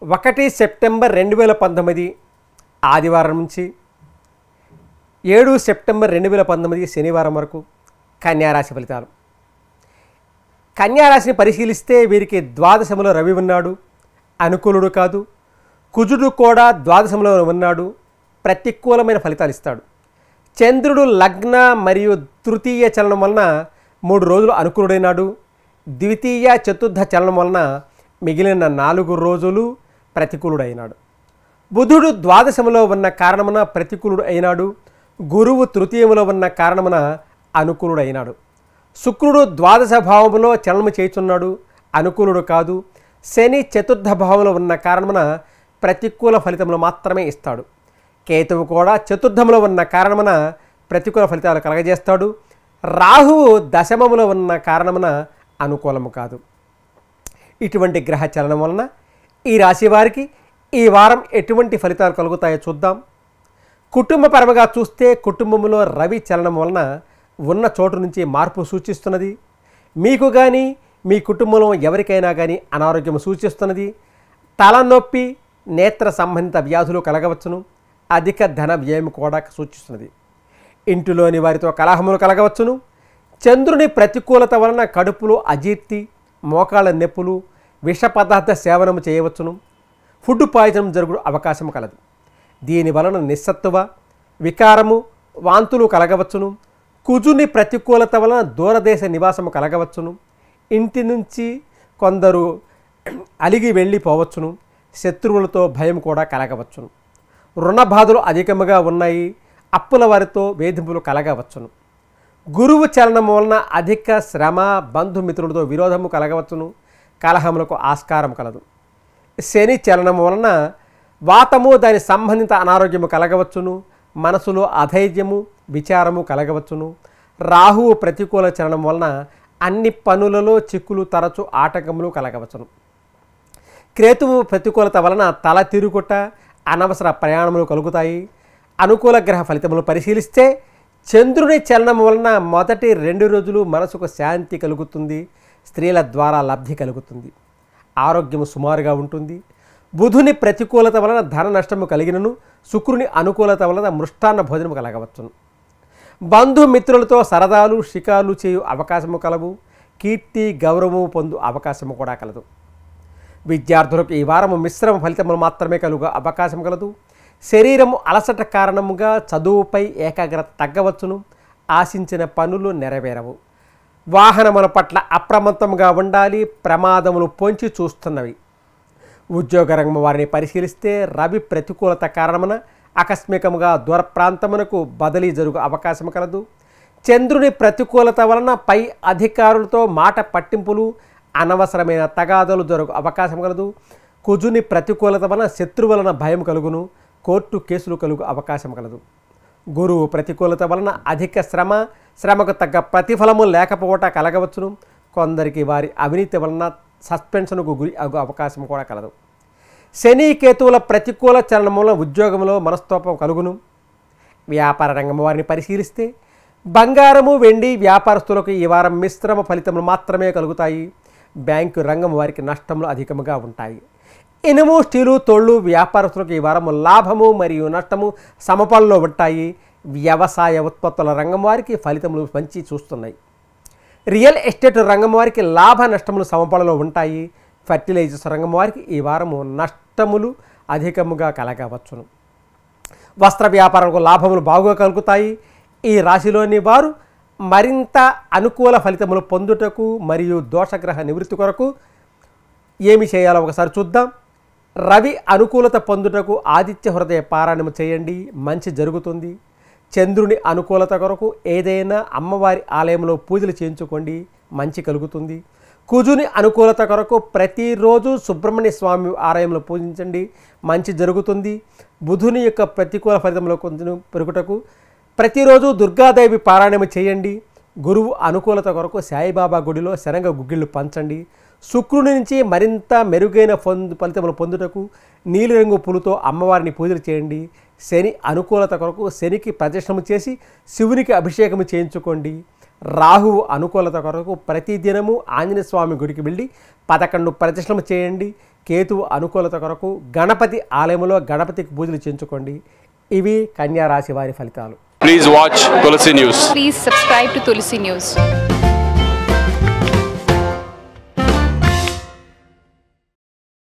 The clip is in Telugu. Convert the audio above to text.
ఒకటి సెప్టెంబర్ రెండు వేల పంతొమ్మిది ఆదివారం నుంచి ఏడు సెప్టెంబర్ రెండు వేల పంతొమ్మిది శనివారం వరకు కన్యారాశి ఫలితాలు కన్యారాశిని పరిశీలిస్తే వీరికి ద్వాదశములో రవి ఉన్నాడు అనుకూలుడు కాదు కుజుడు కూడా ద్వాదశంలో ఉన్నాడు ప్రతికూలమైన ఫలితాలు ఇస్తాడు చంద్రుడు లగ్న మరియు తృతీయ చలనం వలన మూడు రోజులు అనుకూలుడైనాడు ద్వితీయ చతుర్థ చలనం వలన మిగిలిన నాలుగు రోజులు ప్రతికూలుడైనాడు బుధుడు ద్వాదశములో ఉన్న కారణమున ప్రతికూలుడు అయినాడు గురువు తృతీయములో ఉన్న కారణమున అనుకూలుడైనాడు శుక్రుడు ద్వాదశ భావములో చలనము చేయుచున్నాడు అనుకూలుడు కాదు శని చతుర్థ భావంలో ఉన్న కారణమున ప్రతికూల ఫలితములు మాత్రమే ఇస్తాడు కేతువు కూడా చతుర్థములో ఉన్న కారణమున ప్రతికూల ఫలితాలు కలగజేస్తాడు రాహువు దశమములో ఉన్న కారణమున అనుకూలము కాదు ఇటువంటి గ్రహ చలనం వలన ఈ రాశి వారికి ఈ వారం ఎటువంటి ఫలితాలు కలుగుతాయో చూద్దాం కుటుంబపరముగా చూస్తే కుటుంబంలో రవి చలనం వలన ఉన్న చోటు నుంచి మార్పు సూచిస్తున్నది మీకు కానీ మీ కుటుంబంలో ఎవరికైనా కానీ అనారోగ్యం సూచిస్తున్నది తలనొప్పి నేత్ర సంబంధిత వ్యాధులు కలగవచ్చును అధిక ధన వ్యయం కూడా సూచిస్తున్నది ఇంటిలోని వారితో కలహములు కలగవచ్చును చంద్రుని ప్రతికూలత వలన కడుపులో అజీర్తి మోకాళ్ళ నొప్పులు విష పదార్థ సేవనము చేయవచ్చును ఫుడ్ పాయిజన్ జరుగు అవకాశం కలదు దీని వలన నిస్సత్తువ వికారము వాంతులు కలగవచ్చును కుజుని ప్రతికూలత వలన దూరదేశ నివాసము కలగవచ్చును ఇంటి నుంచి కొందరు అలిగి వెళ్ళిపోవచ్చును శత్రువులతో భయం కూడా కలగవచ్చును రుణ బాధలు అధికముగా ఉన్నాయి అప్పుల వారితో వేధింపులు కలగవచ్చును గురువు చలనం వలన అధిక శ్రమ బంధుమిత్రులతో విరోధము కలగవచ్చును కలహములకు ఆస్కారం కలదు శని చలనం వలన వాతము దాని సంబంధిత అనారోగ్యము కలగవచ్చును మనసులో అధైర్యము విచారము కలగవచ్చును రాహువు ప్రతికూల చలనం వలన అన్ని పనులలో చిక్కులు తరచు ఆటంకములు కలగవచ్చును క్రేతువు ప్రతికూలత వలన తల తిరుగుట అనవసర ప్రయాణములు కలుగుతాయి అనుకూల గ్రహ ఫలితములు పరిశీలిస్తే చంద్రుని చలనం వలన మొదటి రెండు రోజులు మనసుకు శాంతి కలుగుతుంది స్త్రీల ద్వారా లబ్ధి కలుగుతుంది ఆరోగ్యం సుమారుగా ఉంటుంది బుధుని ప్రతికూలత వలన ధన నష్టము కలిగినను శుక్రుని అనుకూలత వలన మృష్టాన్న భోజనము కలగవచ్చును బంధుమిత్రులతో సరదాలు షికాలు చేయు అవకాశము కలవు కీర్తి గౌరవము పొందు అవకాశము కూడా కలదు విద్యార్థులకు ఈ వారము మిశ్రమ ఫలితములు మాత్రమే కలుగు అవకాశం కలదు శరీరము అలసట కారణముగా చదువుపై ఏకాగ్రత తగ్గవచ్చును ఆశించిన పనులు నెరవేరవు వాహనముల పట్ల అప్రమత్తముగా ఉండాలి ప్రమాదములు పొంచి చూస్తున్నవి ఉద్యోగ రంగం వారిని పరిశీలిస్తే రవి ప్రతికూలత కారణమున ఆకస్మికముగా దూర ప్రాంతమునకు బదిలీ జరుగు అవకాశం కలదు చంద్రుని ప్రతికూలత వలన పై అధికారులతో మాట పట్టింపులు అనవసరమైన తగాదలు జరుగు అవకాశం కలదు కుజుని ప్రతికూలత వలన శత్రు వలన భయం కలుగును కోర్టు కేసులు కలుగు అవకాశం కలదు గురువు ప్రతికూలత వలన అధిక శ్రమ శ్రమకు తగ్గ ప్రతిఫలము లేకపోవట కలగవచ్చును కొందరికి వారి అవినీతి వలన సస్పెన్షన్కు గురి అగు అవకాశం కూడా కలదు శని కేతువుల ప్రతికూల చలనం వలన ఉద్యోగంలో మనస్తోపం కలుగును వ్యాపార రంగం వారిని పరిశీలిస్తే బంగారము వెండి వ్యాపారస్తులకు ఈ వారం మిశ్రమ ఫలితములు మాత్రమే కలుగుతాయి బ్యాంకు రంగం వారికి నష్టములు అధికముగా ఉంటాయి ఇనుము స్టీలు తోళ్ళు వ్యాపారస్తులకు ఈ వారము లాభము మరియు నష్టము సమపాలలో ఉంటాయి వ్యవసాయ ఉత్పత్తుల రంగం వారికి ఫలితములు మంచి చూస్తున్నాయి రియల్ ఎస్టేట్ రంగం వారికి లాభ నష్టములు సమపాలలో ఉంటాయి ఫర్టిలైజర్స్ రంగం వారికి ఈ వారము నష్టములు అధికముగా కలగవచ్చును వస్త్ర వ్యాపారాలకు లాభములు బాగుగా కలుగుతాయి ఈ రాశిలోని వారు మరింత అనుకూల ఫలితములు పొందుటకు మరియు దోషగ్రహ నివృత్తి కొరకు ఏమి చేయాలో ఒకసారి చూద్దాం రవి అనుకూలత పొందుటకు ఆదిత్య హృదయ పారాయణం చేయండి మంచి జరుగుతుంది చంద్రుని అనుకూలత కొరకు ఏదైనా అమ్మవారి ఆలయంలో పూజలు చేయించుకోండి మంచి కలుగుతుంది కుజుని అనుకూలత కొరకు ప్రతిరోజు సుబ్రహ్మణ్య స్వామి ఆలయంలో పూజించండి మంచి జరుగుతుంది బుధుని యొక్క ప్రతికూల ఫలితంలో కొంచెం పెరుగుటకు ప్రతిరోజు దుర్గాదేవి పారాయణం చేయండి గురువు అనుకూలత కొరకు సాయిబాబా గుడిలో శరంగ గుగ్గిళ్ళు పంచండి శుక్రుని నుంచి మరింత మెరుగైన పొందు ఫలితములు పొందుటకు నీలిరంగు పులుతో అమ్మవారిని పూజలు చేయండి శని అనుకూలత కొరకు శనికి ప్రదక్షిణము చేసి శివునికి అభిషేకము చేయించుకోండి రాహువు అనుకూలత కొరకు ప్రతిదినము ఆంజనేయ స్వామి గుడికి వెళ్ళి పదకొండు ప్రదక్షిణలు చేయండి కేతువు అనుకూలత కొరకు గణపతి ఆలయంలో గణపతికి పూజలు చేయించుకోండి ఇవి కన్యా రాశి వారి ఫలితాలు Please watch Tulsi News. Please subscribe to Tulsi News.